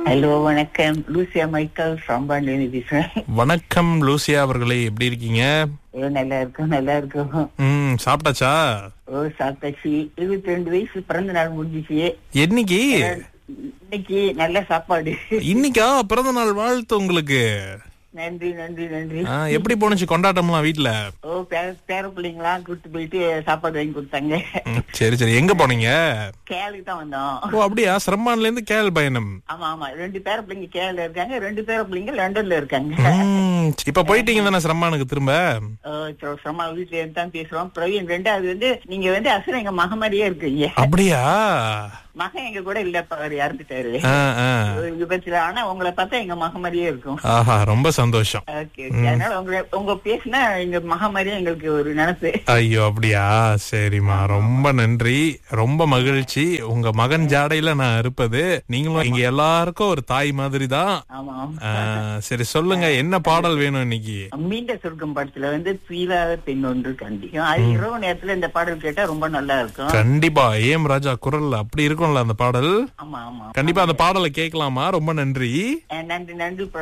Hello வணக்கம் Lucia Michael சாம்பாண்டினி பேசுறேன் வணக்கம் லூசியா அவர்களே எப்படி இருக்கீங்க ஐயோ, நல்லா இருக்கும் நல்லா இருக்கும் ம் சாப்பிட்டாச்சா ஓ சாப்பிட்டாச்சு இருபத்தி ரெண்டு வயசு பிறந்த நாள் முடிஞ்சிச்சு என்னைக்கு இன்னைக்கு நல்ல சாப்பாடு இன்னைக்கா பிறந்த நாள் வாழ்த்து உங்களுக்கு நன்றி நன்றி நன்றி ஆ, எப்படி போனுச்சு கொண்டாட்டம்லாம் வீட்ல ஓ பேர பேர பிள்ளைங்களாம் கூட்டு போயிட்டு சாப்பாடு வாங்கி கொடுத்தாங்க ம், சரி சரி எங்க போனீங்க கேளுக்கு தான் வந்தோம் ஓ அப்படியா சிரமான்ல இருந்து கேள் பயணம் ஆமா ஆமா ரெண்டு பேர பிள்ளைங்க கேரள இருக்காங்க ரெண்டு பேர பிள்ளைங்க லண்டன்ல இருக்காங்க ம், இப்ப போயிட்டீங்க தானே சிரமானுக்கு திரும்ப ஓ, சரி, சும்மா வீட்டுல இருந்து தான் பேசுறோம் பிரவீன் ரெண்டாவது வந்து நீங்க வந்து அசல் எங்க மக மாதிரியே இருக்கீங்க அப்படியா மகன் எங்க கூட இல்ல இப்ப அவர் இறந்துட்டாரு ஆ, ஆ. ஒரு விபத்துல ஆனா உங்களை பார்த்தா எங்க மக மாதிரியே இருக்கும் ஆஹா ரொம்ப சந்தோஷம் ஓகே அதனால உங்க உங்க பேசினா எங்க மக மாதிரியே எங்களுக்கு ஒரு நினைப்பு ஐயோ அப்படியா சரிம்மா ரொம்ப நன்றி ரொம்ப மகிழ்ச்சி உங்க மகன் ஜாடையில நான் இருப்பது நீங்களும் இங்க எல்லாருக்கும் ஒரு தாய் மாதிரி தான் ஆமா சரி சொல்லுங்க என்ன பாடல் வேணும் இன்னைக்கு மீண்ட சொர்க்கம் படத்துல வந்து தீராத பெண் ஒன்று கண்டிக்கும் அது இரவு நேரத்துல இந்த பாடல் கேட்டா ரொம்ப நல்லா இருக்கும் கண்டிப்பா ஏம் ராஜா குரல் அப்படி இருக்கும்ல அந்த பாடல் ஆமா ஆமா கண்டிப்பா அந்த பாடலை கேட்கலாமா ரொம்ப நன்றி அஹ் நன்றி நன்றி